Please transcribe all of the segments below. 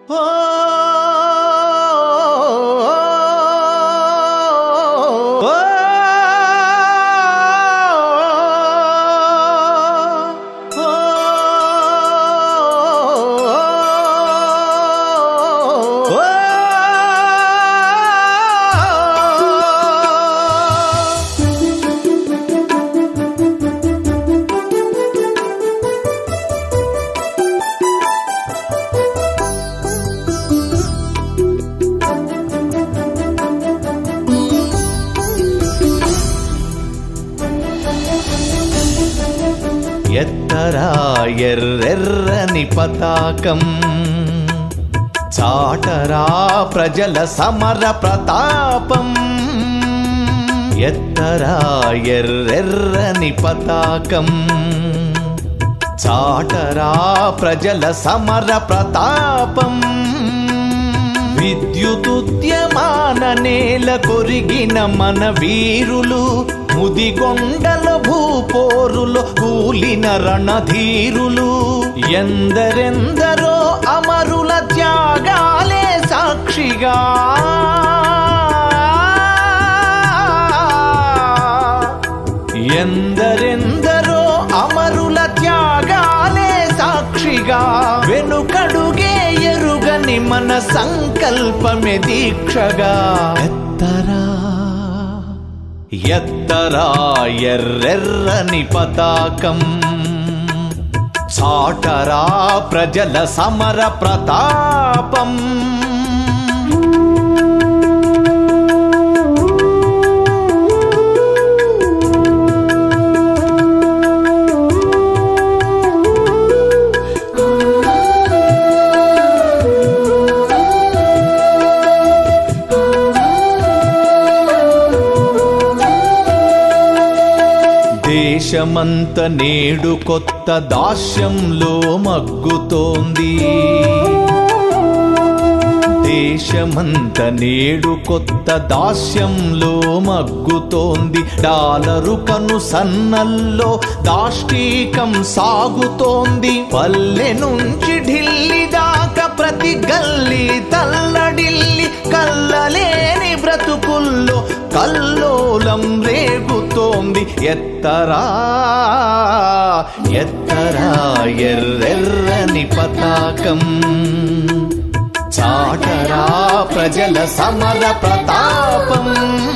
ఓ ఎత్తరా ఎర్రెర్రని పతాకం చాటరా ప్రజల సమర ప్రతాపం ఎత్తరా ఎర్రెర్రని పతాకం చాటరా ప్రజల సమర ప్రతాపం విద్యుతుద్యమాన నేల కొరిగిన మన వీరులు ముదిగొండల భూపోరులో కూలిన రణధీరులు ఎందరెందరో అమరుల త్యాగాలే సాక్షిగా ఎందరెందరో అమరుల త్యాగాలే సాక్షిగా వెనుకడుగే ఎరుగని మన సంకల్పమే దీక్షగా ఎత్తరా ఎత్తరా ఎర్రెర్రని పతాకం చాటరా ప్రజల సమర ప్రతాపం దేశమంత నేడు కొత్త దాస్యంలో మగ్గుతోంది దేశమంత నేడు కొత్త దాస్యంలో మగ్గుతోంది డాలరు కను సన్నల్లో దాష్టీకం సాగుతోంది పల్లె నుంచి ఢిల్లీ దాకా ప్రతి గల్లీ తల్లడిల్లి కల్లలేని బ్రతుకుల్లో కల్లోలం రేగుతోంది ఎత్తరా ఎత్తరా ఎర్రెర్రని పతాకం చాటరా ప్రజల సమర ప్రతాపం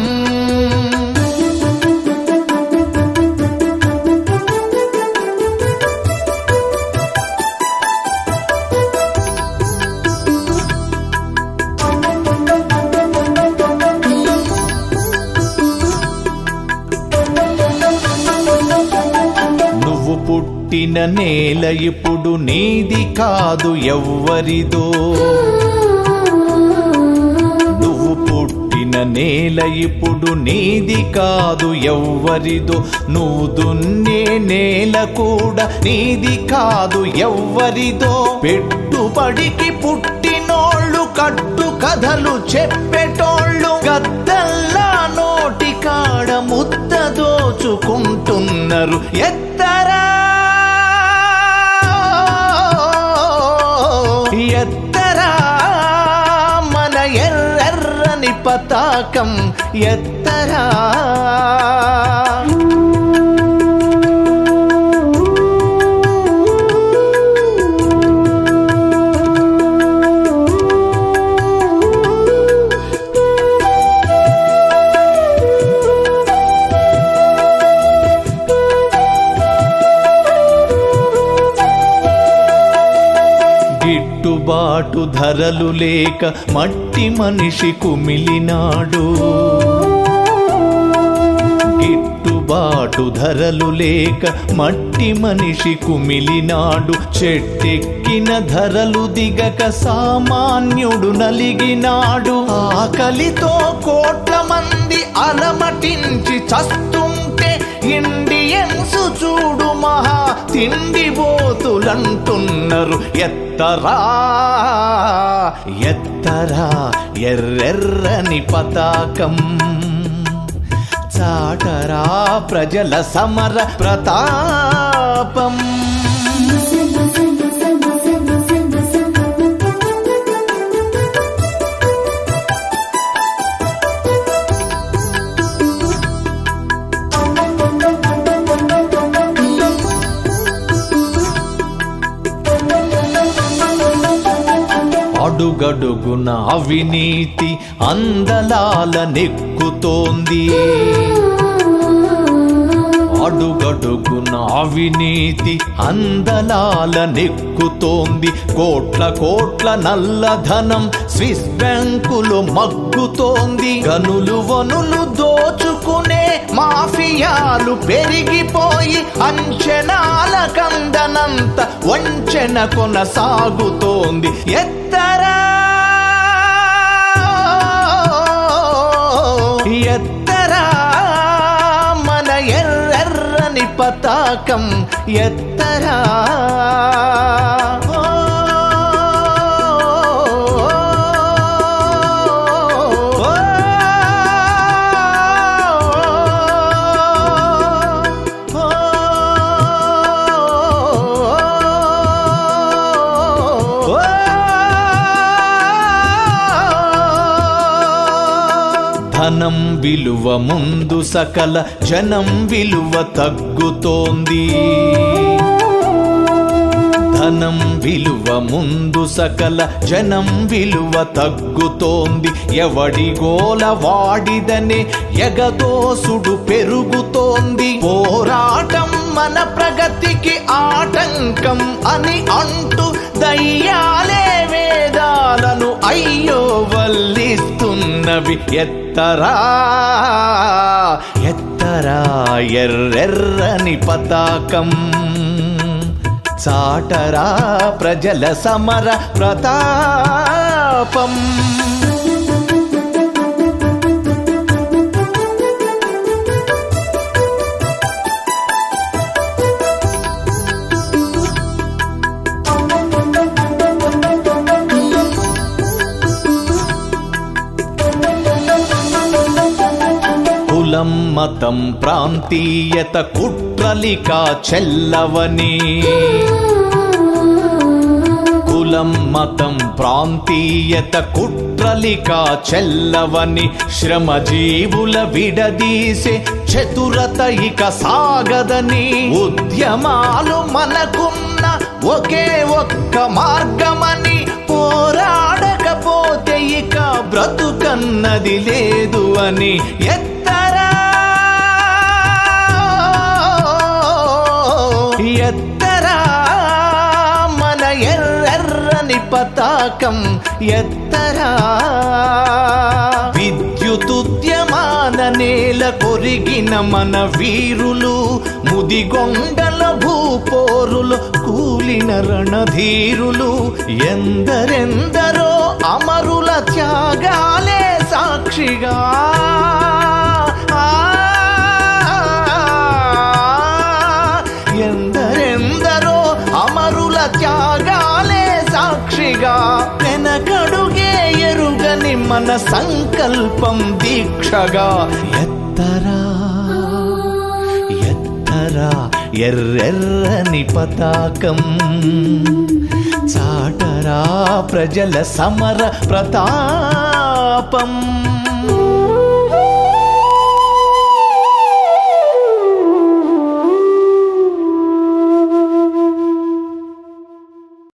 నువ్వు పుట్టిన నేల ఇప్పుడు నీది కాదు ఎవ్వరిదో నువ్వు పుట్టిన నేల ఇప్పుడు నీది కాదు ఎవ్వరిదో నువ్వు దున్నే నేల కూడా నీది కాదు ఎవ్వరిదో పెట్టుబడికి పుట్టినోళ్ళు కట్టు కథలు చెప్పేటోళ్ళు గద్దల్లా నోటి కాడ ముద్ద దోచుకుంటున్నారు ఎత్తరా ఎత్తరా మన ఎర్రెర్రని పతాకం ఎత్తరా గిట్టుబాటు ధరలు లేక మట్టి మనిషి కుమిలినాడు గిట్టుబాటు ధరలు లేక మట్టి మనిషి కుమిలినాడు చెట్టెక్కిన ధరలు దిగక సామాన్యుడు నలిగినాడు ఆకలితో కోట్ల మంది అలమటించి చస్తుంటే ఇండియన్స్ చూడు మహా తిండి బోతులంటున్నారు ఎత్తరా ఎత్తరా ఎర్రెర్రని పతాకం చాటరా ప్రజల సమర ప్రతాపం అడుగడుగున అవినీతి అందలాల నెక్కుతోంది అడుగడుగున అవినీతి అందలాల నెక్కుతోంది కోట్ల కోట్ల నల్లధనం స్విస్ బ్యాంకులు మగ్గుతోంది గనులు వనులు దోచుకునే మాఫియాలు పెరిగిపోయి అంచనాల కందనంత వంచన కొనసాగుతోంది ఎత్తరా ఎత్తరా మన ఎర్రెర్రని పతాకం ఎత్తరా ధనం విలువ ముందు సకల జనం విలువ తగ్గుతోంది ధనం విలువ ముందు సకల జనం విలువ తగ్గుతోంది ఎవడి గోల వాడిదనే ఎగదోసుడు పెరుగుతోంది పోరాటం మన ప్రగతికి ఆటంకం అని అంటూ దయ్యాలే వేదాలను అయ్యో వల్లిస్తున్నవి ఎత్తరా ఎత్తరా ఎర్రెర్రని పతాకం చాటరా ప్రజల సమర ప్రతాపం కులం మతం ప్రాంతీయత కుట్రలిక చెల్లవని కులం మతం ప్రాంతీయత కుట్రలిక చెల్లవని శ్రమజీవుల విడదీసే చతురత ఇక సాగదని ఉద్యమాలు మనకున్న ఒకే ఒక్క మార్గమని పోరాడకపోతే ఇక బ్రతుకన్నది లేదు అని ఎత్తరా ఎత్తరా మన ఎర్రెర్రని పతాకం ఎత్తరా విద్యుతుద్యమాన నేల కొరిగిన మన వీరులు ముదిగొండల భూపోరులు కూలిన రణధీరులు ఎందరెందరో అమరుల త్యాగాలే సాక్షిగా ఎందరెందరో అమరుల త్యాగాలే సాక్షిగా వెనకడుగే ఎరుగని మన సంకల్పం దీక్షగా ఎత్తరా ఎత్తరా ఎర్రెర్రని పతాకం చాటరా ప్రజల సమర ప్రతాపం